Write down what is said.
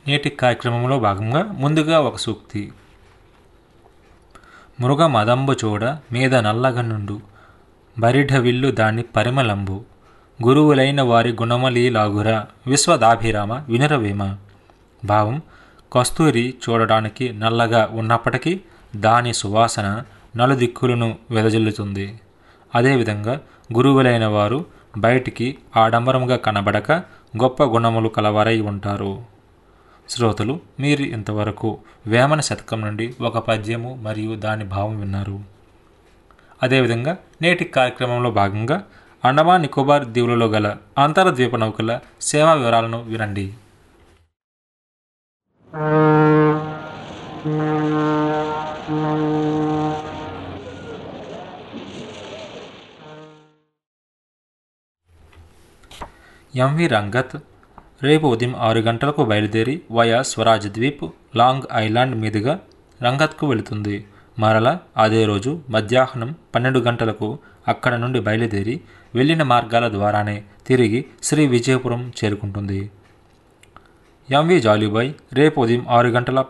నేటి కార్యక్రమంలో భాగంగా ముందుగా ఒక సూక్తి మృగ మదంబు చూడ మీద నల్లగనుండు బరిఢ విల్లు దాని పరిమళంబు గురువులైన వారి గుణమలీలాగురా విశ్వదాభిరామ వినురవేమ భావం కస్తూరి చూడడానికి నల్లగా ఉన్నప్పటికీ దాని సువాసన నలుదిక్కులను వెదజల్లుతుంది అదేవిధంగా గురువులైన వారు బయటికి ఆడంబరముగా కనబడక గొప్ప గుణములు కలవారై ఉంటారు శ్రోతలు మీరు ఇంతవరకు వేమన శతకం నుండి ఒక పద్యము మరియు దాని భావం విన్నారు అదేవిధంగా నేటి కార్యక్రమంలో భాగంగా అండమాన్ నికోబార్ దీవులలో గల అంతర్ద్వీప నౌకల సేవా వివరాలను వినండి ఎంవి రంగత్ రేపు ఉదయం ఆరు గంటలకు బయలుదేరి via Swaraj Dweep Long Island మీదుగా రంగత్కు వెళుతుంది మరలా అదే రోజు మధ్యాహ్నం పన్నెండు గంటలకు అక్కడ నుండి బయలుదేరి వెళ్ళిన మార్గాల ద్వారానే తిరిగి శ్రీ విజయపురం చేరుకుంటుంది ఎంవి జాలీబాయ్ రేపు ఉదయం ఆరు గంటల